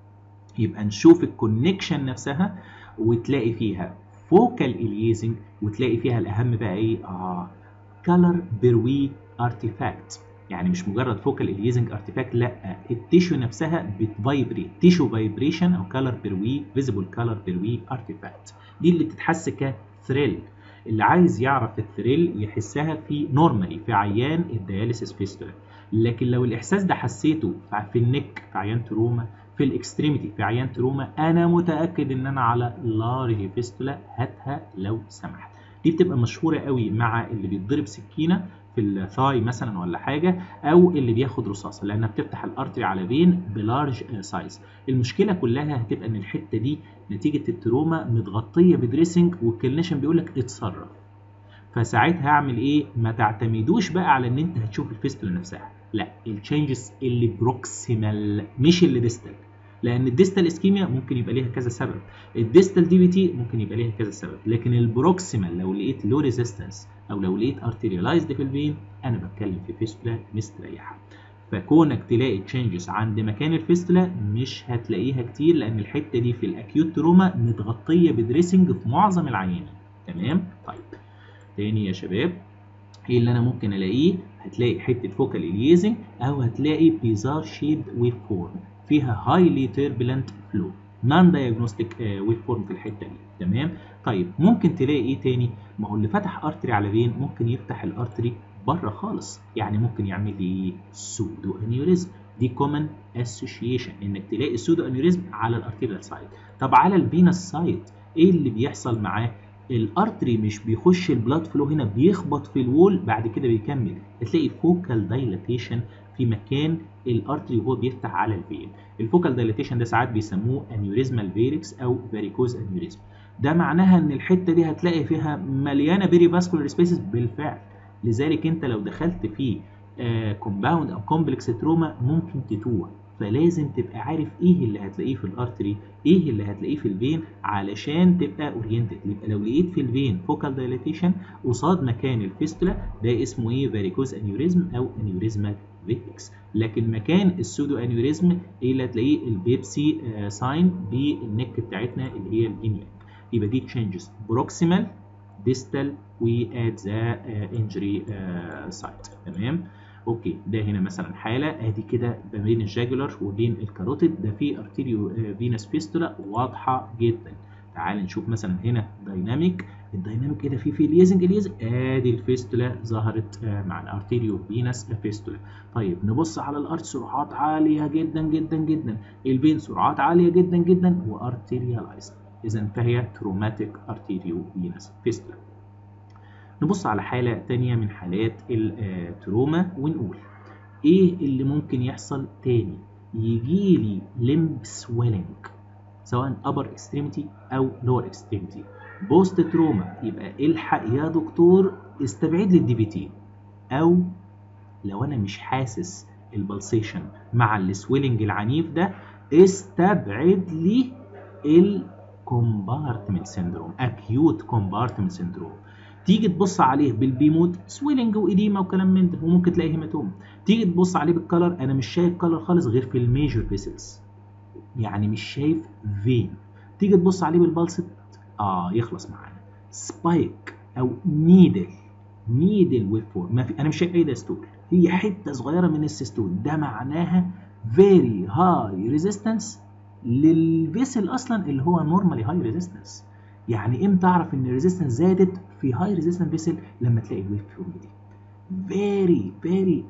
يبقى نشوف الكونكشن نفسها وتلاقي فيها فوكال اليزنج وتلاقي فيها الاهم بقى ايه اه كلر بيروي ارتيفاكت يعني مش مجرد فوكال اليزنج ارتيفاكت لا التيشو نفسها بتفايبريت تيشو فايبريشن او كلر بيروي فيزيبل كلر بيروي ارتيفاكت دي اللي بتتحس كثريل اللي عايز يعرف الثريل يحسها في نورمالي في عيان الدياليسيس فيستولا لكن لو الاحساس ده حسيته في النك في عيان تروما في الاكستريميتي في عيان تروما انا متاكد ان انا على لارج فيستولا هاتها لو سمحت دي بتبقى مشهوره قوي مع اللي بيتضرب سكينه في الثاي مثلا ولا حاجه او اللي بياخد رصاصه لانها بتفتح الارتري على فين بلارج سايز المشكله كلها هتبقى ان الحته دي نتيجه التروما متغطيه بدريسنج والكلينيشن بيقول لك اتصرف فساعتها اعمل ايه ما تعتمدوش بقى على ان انت هتشوف الفيستولا نفسها لا التشينجز اللي بروكسيمال مش اللي ديستال لان الديستال اسكيميا ممكن يبقى ليها كذا سبب الديستال دي بي تي ممكن يبقى ليها كذا سبب لكن البروكسيمال لو لقيت لو ريزيستنس او لو لقيت ارتيريالايزد في الفين انا بتكلم في فيستولا مستريحه فكونك تلاقي تشينجز عند مكان الفيستولا مش هتلاقيها كتير لان الحته دي في الاكيوت تروما متغطيه بدريسنج في معظم العيانين تمام طيب تاني يا شباب ايه اللي انا ممكن الاقيه هتلاقي حته فوكال اليزنج او هتلاقي بيزار شيبد ويف فورم فيها هايلي تيربلنت فلو نون دايجنوستيك ويف فورم في الحته دي تمام طيب ممكن تلاقي ايه تاني ما هو اللي فتح ارتري على فين ممكن يفتح الارتري بره خالص يعني ممكن يعمل لي سودو انيوريزم دي كومن اسوشيشن انك تلاقي السودو انيوريزم على الارتيريال سايد طب على الفينس سايد ايه اللي بيحصل معاه الارتري مش بيخش البلاد فلو هنا بيخبط في الوول بعد كده بيكمل هتلاقي فوكال دايلاتيشن في مكان الارتري وهو بيفتح على الفين الفوكال دايلاتيشن ده ساعات بيسموه انيوريزمال فيريكس او فاريكوز انيوريزم ده معناها ان الحته دي هتلاقي فيها مليانه بيري فاسكولار سبيسز بالفعل لذلك انت لو دخلت في كومباوند او كومبلكس تروما ممكن تتوه فلازم تبقى عارف ايه اللي هتلاقيه في الارتري ايه اللي هتلاقيه في الفين علشان تبقى اورينتد يبقى لو لقيت في الفين فوكال دايلاتيشن قصاد مكان الفيستولا ده اسمه ايه فاريكوز انيوريزم او انيوريزمال فيتكس لكن مكان السودو انيوريزم ايه اللي هتلاقيه البيبسي آه ساين بالنك بتاعتنا اللي هي الانياك يبقى دي تشينجز بروكسيمال ديستال وات ذا انجري سايت تمام اوكي ده هنا مثلا حاله ادي كده ما بين الجاجولار وبين الكاروتيد ده في ارتيريو فينس فيستولا واضحه جدا تعال نشوف مثلا هنا دايناميك الدايناميك ايه ده في في اليزنج اليزنج ادي الفيستولا ظهرت مع الارتيريو فينس فيستولا طيب نبص على الارت سرعات عاليه جدا جدا جدا الفين سرعات عاليه جدا جدا وارتيريالايزد اذا فهي تروماتيك ارتيريو فينس فيستولا نبص على حالة تانية من حالات التروما ونقول ايه اللي ممكن يحصل تاني يجيلي لمب سويلنج سواء upper extremity او lower extremity بوست تروما يبقى الحق يا دكتور استبعد لي الدي بي تي او لو انا مش حاسس البلسيشن مع السويلنج العنيف ده استبعد لي الكومبارتمنت سيندروم اكيوت كومبارتمنت سيندروم تيجي تبص عليه بالبيموت سويلنج وإديمة وكلام من ده وممكن تلاقي هيماتوم تيجي تبص عليه بالكلر انا مش شايف كلر خالص غير في الميجور فيسلز يعني مش شايف فين تيجي تبص عليه بالبلسط اه يخلص معانا سبايك او نيدل نيدل ويف فورم ما في انا مش شايف اي دايستول هي حته صغيره من السيستول ده معناها فيري هاي ريزيستنس للفيسل اصلا اللي هو نورمالي هاي ريزيستنس يعني امتى اعرف ان الريزيستنس زادت في هاي ريزيستنس فيسل لما تلاقي الويف فورم دي فيري فيري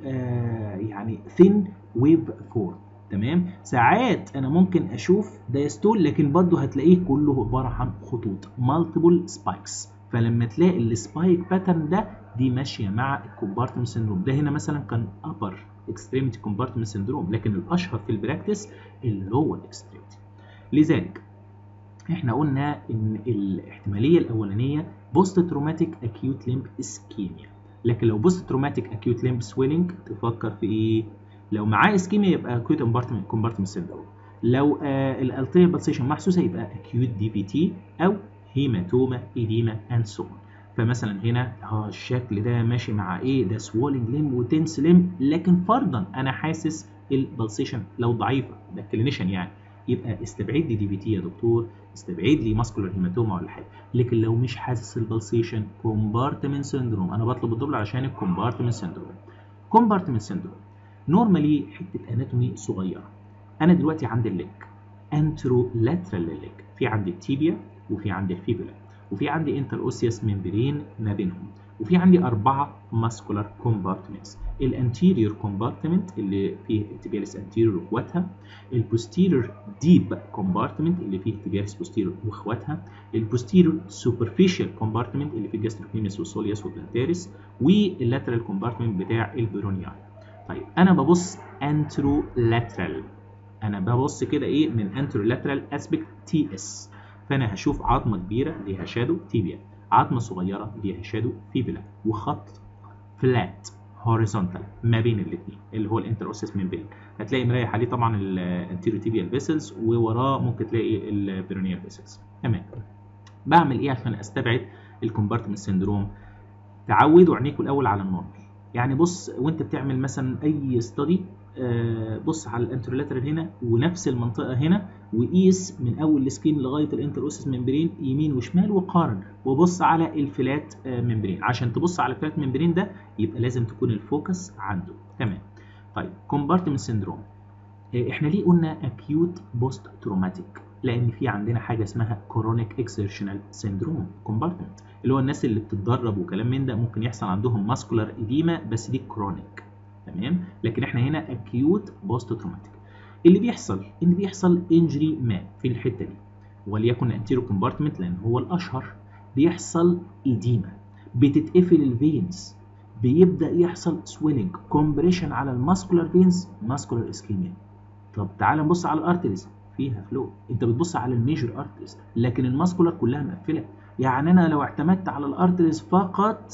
يعني ثين ويف فورم تمام ساعات انا ممكن اشوف دايستول لكن برضه هتلاقيه كله عباره عن خطوط مالتيبل سبايكس فلما تلاقي السبايك باترن ده دي ماشيه مع الكومبارتمنت سيندروم ده هنا مثلا كان ابر اكستريميتي كومبارتمنت سيندروم لكن الاشهر في البراكتس اللور اكستريميتي لذلك احنا قلنا ان الاحتماليه الاولانيه بوست تروماتيك اكيوت ليمب اسكيميا لكن لو بوست تروماتيك اكيوت ليمب سويلنج تفكر في ايه لو معاه اسكيميا يبقى اكيوت كومبارتمنت سيندروم لو آه الالتيريال بالسيشن محسوسه يبقى اكيوت دي بي تي او هيماتوما ايديما اند سو فمثلا هنا اه الشكل ده ماشي مع ايه ده سوولنج ليم وتنس ليم لكن فرضا انا حاسس البلسيشن لو ضعيفه ده كلينيشن يعني يبقى استبعد لي دي بي تي يا دكتور استبعد لي ماسكولار هيماتوما ولا حاجه لكن لو مش حاسس البلسيشن كومبارتمنت سيندروم انا بطلب الدبل عشان الكومبارتمنت سيندروم كومبارتمنت سيندروم نورمالي حته اناتومي صغيره انا دلوقتي عندي الليج انترو لاترال لليج في عندي التيبيا وفي عندي الفيبولا وفي عندي انتر اوسيوس ممبرين ما بينهم وفي عندي أربعة ماسكولار كومبارتمنتس الانتيريور كومبارتمنت اللي فيه تيبياليس انتيريور واخواتها البوستيريور ديب كومبارتمنت اللي فيه تيبياليس بوستيريور واخواتها البوستيريور سوبرفيشال كومبارتمنت اللي فيه جاستروكنيميس وسوليوس وبلانتاريس واللاترال كومبارتمنت بتاع البيرونيال طيب انا ببص انترو لاترال انا ببص كده ايه من انترو لاترال اسبكت تي اس فانا هشوف عظمه كبيره ليها شادو تيبيا عظمه صغيره ليها شادو فيبولا وخط فلات هوريزونتال ما بين الاثنين اللي هو الانتر اوسيس ممبرين هتلاقي مريح عليه طبعا الانتيريو تيبيال فيسلز ووراه ممكن تلاقي البيرونيال فيسلز تمام بعمل ايه عشان استبعد الكومبارتمنت سيندروم تعودوا عينيكم الاول على النورمال يعني بص وانت بتعمل مثلا اي ستادي بص على الانترولاترال هنا ونفس المنطقه هنا وقيس من اول السكين لغايه الانتر اوسس ممبرين يمين وشمال وقارن وبص على الفلات ممبرين عشان تبص على الفلات ممبرين ده يبقى لازم تكون الفوكس عنده تمام طيب كومبارتمنت سيندروم احنا ليه قلنا اكيوت بوست تروماتيك لان في عندنا حاجه اسمها كورونيك اكسيرشنال سيندروم كومبارتمنت اللي هو الناس اللي بتتدرب وكلام من ده ممكن يحصل عندهم ماسكولار ايديما بس دي كرونيك تمام لكن احنا هنا اكيوت بوست تروماتيك اللي بيحصل ان بيحصل انجري ما في الحته دي وليكن انتيرو كومبارتمنت لان هو الاشهر بيحصل ايديما بتتقفل الفينز بيبدا يحصل سويلنج كومبريشن على الماسكولار فينز ماسكولار اسكيميا طب تعال نبص على الارتريز فيها فلو انت بتبص على الميجر ارتريز لكن الماسكولار كلها مقفله يعني انا لو اعتمدت على الارتريز فقط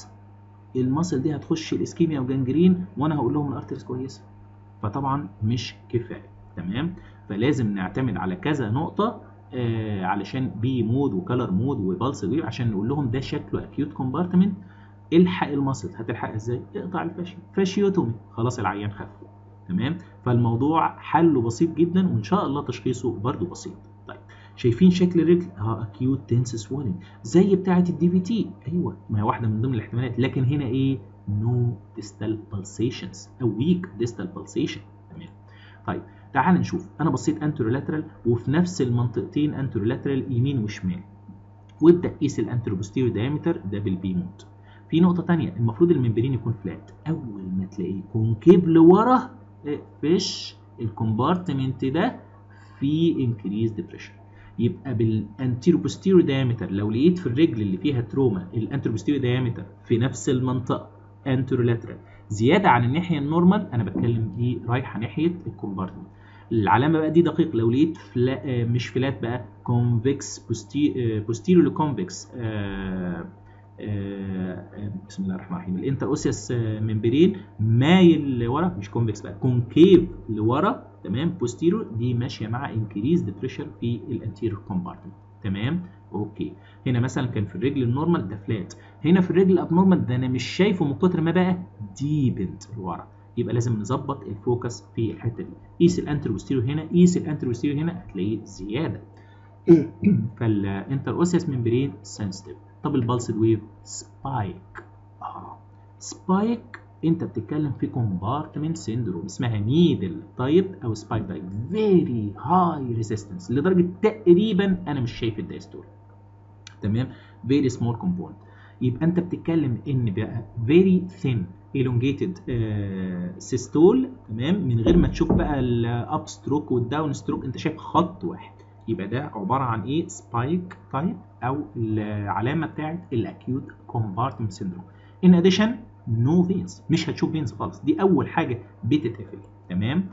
المصل دي هتخش الاسكيميا وجنجرين وانا هقول لهم الارتريز كويسه فطبعا مش كفايه تمام فلازم نعتمد على كذا نقطه آه علشان بي مود وكلر مود وبلس ويف عشان نقول لهم ده شكله اكيوت كومبارتمنت الحق المصل هتلحق ازاي اقطع الفاشي فاشيوتومي خلاص العيان خف تمام فالموضوع حله بسيط جدا وان شاء الله تشخيصه برده بسيط طيب شايفين شكل الرجل اه اكيوت تنس سوالين زي بتاعه الدي في تي ايوه ما هي واحده من ضمن الاحتمالات لكن هنا ايه نو ديستال بالسيشنز او ويك ديستال بالسيشن تمام طيب تعال نشوف انا بصيت انترولاترال وفي نفس المنطقتين انترولاترال يمين وشمال وابدا قيس الانتروبوستيريو دايمتر ده بالبي مود في نقطة تانية المفروض الممبرين يكون فلات أول ما تلاقيه كونكيف لورا اقفش الكومبارتمنت ده في انكريزد بريشر يبقى بالانتيرو بوستيريو دايمتر لو لقيت في الرجل اللي فيها تروما الانتيرو بوستيريو دايمتر في نفس المنطقه انتيرو لاترال زياده عن الناحيه النورمال انا بتكلم دي رايحه ناحيه الكومبارتمنت العلامه بقى دي دقيق لو لقيت فلا مش فلات بقى كونفكس بوستيريو لكونفكس بسم الله الرحمن الرحيم الانتر اوسيس ممبرين مايل لورا مش كونفكس بقى كونكيف لورا تمام بوستيرو دي ماشيه مع انكريزد بريشر في الانتيريور كومبارتمنت تمام اوكي هنا مثلا كان في الرجل النورمال ده فلات هنا في الرجل الابنورمال ده انا مش شايفه من كتر ما بقى ديبنت لورا يبقى لازم نظبط الفوكس في الحته دي قيس الانتر بوستيرو هنا قيس الانتر بوستيرو هنا هتلاقيه زياده فالانتر اوسيس ممبرين سنسيتيف طب البلسد ويف سبايك اه سبايك انت بتتكلم في كومبارتمنت سيندروم اسمها نيدل تايب او سبايك تايب فيري هاي ريزيستنس لدرجه تقريبا انا مش شايف الدايستول تمام فيري سمول كومبوننت يبقى انت بتتكلم ان بقى فيري ثين elongated سيستول تمام من غير ما تشوف بقى الاب ستروك والداون ستروك انت شايف خط واحد يبقى ده عباره عن ايه سبايك تايب او العلامه بتاعت الاكيوت كومبارتمنت سيندروم ان اديشن نو فينز مش هتشوف فينز خالص دي اول حاجه بتتقفل تمام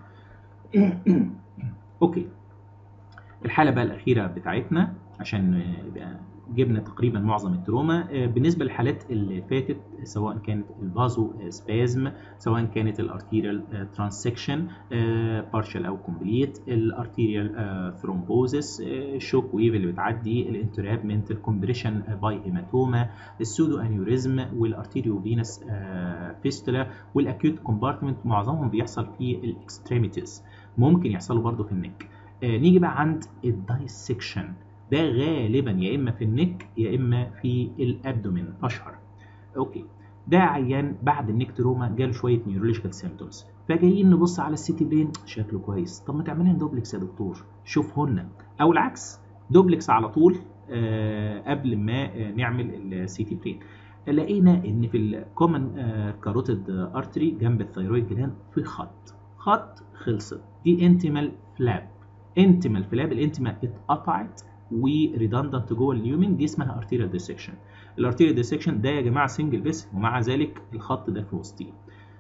اوكي الحاله بقى الاخيره بتاعتنا عشان يبقى جبنا تقريبا معظم التروما بالنسبه للحالات اللي فاتت سواء كانت الفازو سبازم سواء كانت الارتيريال ترانسكشن بارشال او كومبليت الارتيريال ثرومبوزس الشوك ويف اللي بتعدي الانترابمنت الكومبريشن باي هيماتوما السودو انيوريزم والارتيريو فينس فيستولا والاكيوت كومبارتمنت معظمهم بيحصل في الاكستريميتيز ممكن يحصلوا برضه في النك نيجي بقى عند الدايسكشن ده غالبا يا اما في النك يا اما في الابدومين اشهر اوكي ده عيان بعد النك تروما جاله شويه نيورولوجيكال سيمبتومز فجايين نبص على السيتي برين شكله كويس طب ما تعمل لنا دوبلكس يا دكتور شوفهن او العكس دوبلكس على طول آه قبل ما آه نعمل السيتي برين لقينا ان في الكومن آه كاروتيد ارتري جنب الثيرويد جلاند في خط خط خلصت دي انتيمال فلاب انتيمال فلاب الانتيمال اتقطعت وريدندنت جوه اليومن دي اسمها ارتيريال ديسكشن الارتيريال ديسكشن ده يا جماعه سنجل بس ومع ذلك الخط ده في وسطيه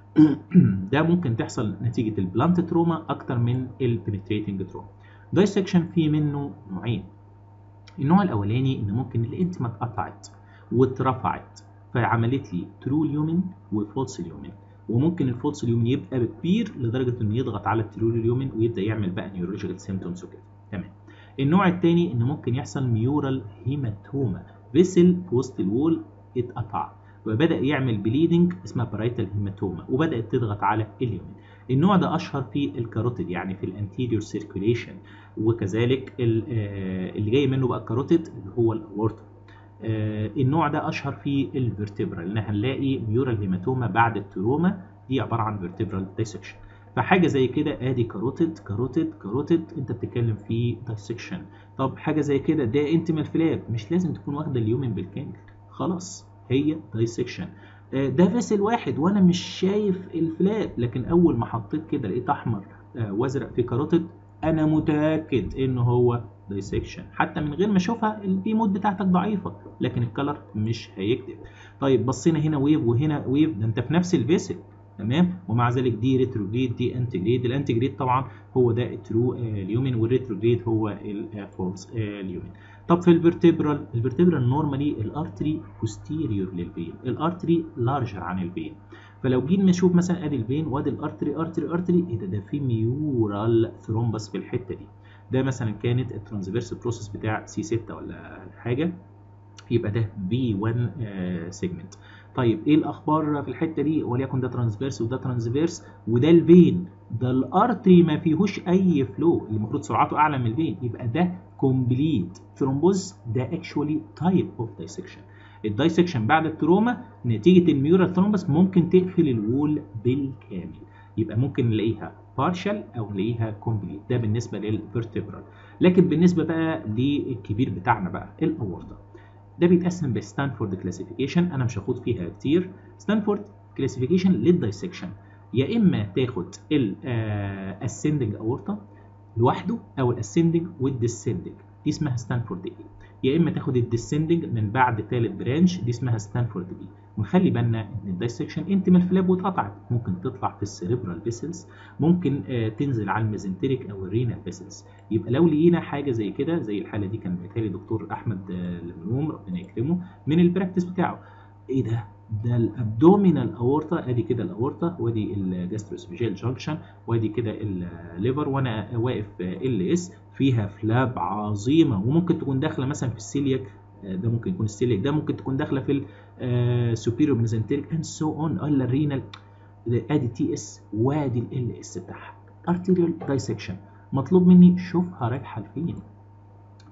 ده ممكن تحصل نتيجه البلانت تروما اكتر من البنتريتنج تروما دايسكشن فيه منه نوعين النوع الاولاني ان ممكن الانتما اتقطعت واترفعت فعملت لي ترو اليومن وفولس اليومن وممكن الفولس اليومن يبقى كبير لدرجه انه يضغط على الترو اليومن ويبدا يعمل بقى نيورولوجيكال سيمبتومز وكده تمام النوع الثاني ان ممكن يحصل ميورال هيماتوما فيسل في وسط الوول اتقطع وبدا يعمل بليدنج اسمها بارايتال هيماتوما وبدات تضغط على اليومين النوع ده اشهر في الكاروتيد يعني في الانتيريور سيركيوليشن وكذلك اللي جاي منه بقى الكاروتيد اللي هو الاورتا النوع ده اشهر في الفيرتبرال لان هنلاقي ميورال هيماتوما بعد التروما دي عباره عن فيرتبرال دايسكشن فحاجه زي كده ادي كاروتيد كاروتيد كاروتيد انت بتتكلم في دايسكشن طب حاجه زي كده ده انتيمال فلاب مش لازم تكون واخده اليومن بالكامل خلاص هي دايسكشن ده فيسل واحد وانا مش شايف الفلاب لكن اول ما حطيت كده لقيت احمر وازرق في كاروتيد انا متاكد ان هو دايسكشن حتى من غير ما اشوفها البي مود بتاعتك ضعيفه لكن الكلر مش هيكتب طيب بصينا هنا ويف وهنا ويف ده انت في نفس الفيسل تمام ومع ذلك دي ريتروجريد دي انتجريد الانتجريد طبعا هو ده الترو اليومن والريتروجريد هو الفولس اليومن طب في الفرتبرال الفرتبرال نورمالي الارتري بوستيريور للفين الارتري لارجر عن الفين فلو جينا نشوف مثلا ادي الفين وادي الارتري ارتري ارتري ايه ده ده في ميورال ثرومبس في الحته دي ده مثلا كانت الترانسفيرس بروسيس بتاع سي 6 ولا حاجه يبقى ده بي 1 سيجمنت طيب ايه الاخبار في الحته دي وليكن ده ترانسفيرس وده ترانسفيرس وده الفين ده الارتري ما فيهوش اي فلو اللي المفروض سرعته اعلى من الفين يبقى ده كومبليت ثرومبوز ده اكشولي تايب اوف دايسكشن الدايسكشن بعد التروما نتيجه الميورال ثرومبس ممكن تقفل الوول بالكامل يبقى ممكن نلاقيها بارشال او نلاقيها كومبليت ده بالنسبه للفيرتبرال لكن بالنسبه بقى للكبير بتاعنا بقى الاورطه ده بيتقسم بستانفورد كلاسيفيكيشن انا مش هاخد فيها كتير ستانفورد كلاسيفيكيشن للدايسكشن يا اما تاخد الاسندنج اورطه لوحده او الاسندنج والديسندنج دي اسمها ستانفورد اي يا اما تاخد الديسندنج من بعد ثالث برانش دي اسمها ستانفورد بي ونخلي بالنا ان الدايسكشن انتمال فلاب واتقطعت ممكن تطلع في السيريبرال فيسلز ممكن آه تنزل على الميزنتريك او الرينال فيسلز يبقى لو لقينا حاجه زي كده زي الحاله دي كان بيتهيألي دكتور احمد آه المنوم ربنا يكرمه من البراكتس بتاعه ايه ده ده الابدومينال اورتا ادي كده الاورتا وادي الجاستروسفيجيال جانكشن وادي كده الليفر وانا واقف ال اس فيها فلاب عظيمه وممكن تكون داخله مثلا في السيلياك ده ممكن يكون السيلياك ده ممكن تكون داخله في السوبيريور ميزنتريك اند سو اون الا الرينال ادي تي اس وادي ال اس بتاعها ارتيريال دايسكشن مطلوب مني شوفها رايحه لفين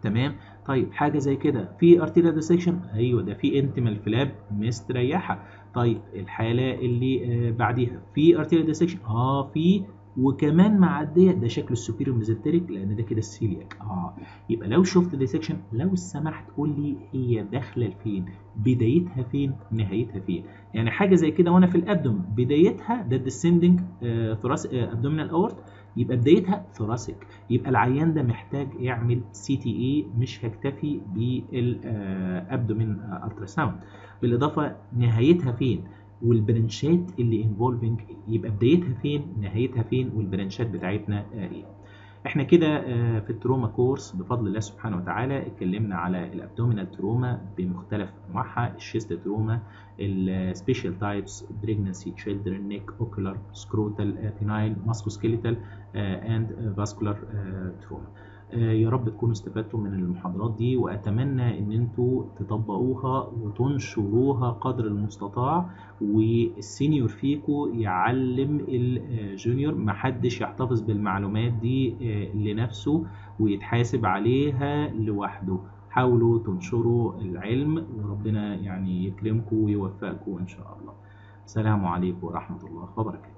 تمام طيب حاجه زي كده في ارتيريال ديسكشن ايوه ده في انتمال فلاب مستريحه طيب الحاله اللي آه بعديها في ارتيريال ديسكشن اه في وكمان معديه ده شكل السوبيريور ميزنتريك لان ده كده السيلياك اه يبقى لو شفت ديسكشن لو سمحت قول لي هي داخله لفين بدايتها فين نهايتها فين يعني حاجه زي كده وانا في الابدوم بدايتها ده الديسندنج آه ثراس آه ابدومينال اورت يبقى بدايتها ثوراسيك يبقى العيان ده محتاج يعمل سي تي اي مش هكتفي بالابدومين التراساوند بالاضافه نهايتها فين والبرنشات اللي انفولفنج يبقى بدايتها فين نهايتها فين والبرنشات بتاعتنا ايه احنا كده في التروما كورس بفضل الله سبحانه وتعالى اتكلمنا على الابدومينال تروما بمختلف انواعها الشيست تروما السبيشال تايبس بريجنسي تشيلدرن نيك اوكولار سكروتال بينايل ماسكوسكيليتال اند فاسكولار تروما يا رب تكونوا استفدتوا من المحاضرات دي واتمنى ان انتوا تطبقوها وتنشروها قدر المستطاع والسينيور فيكو يعلم الجونيور محدش يحتفظ بالمعلومات دي لنفسه ويتحاسب عليها لوحده حاولوا تنشروا العلم وربنا يعني يكرمكم ويوفقكم ان شاء الله السلام عليكم ورحمه الله وبركاته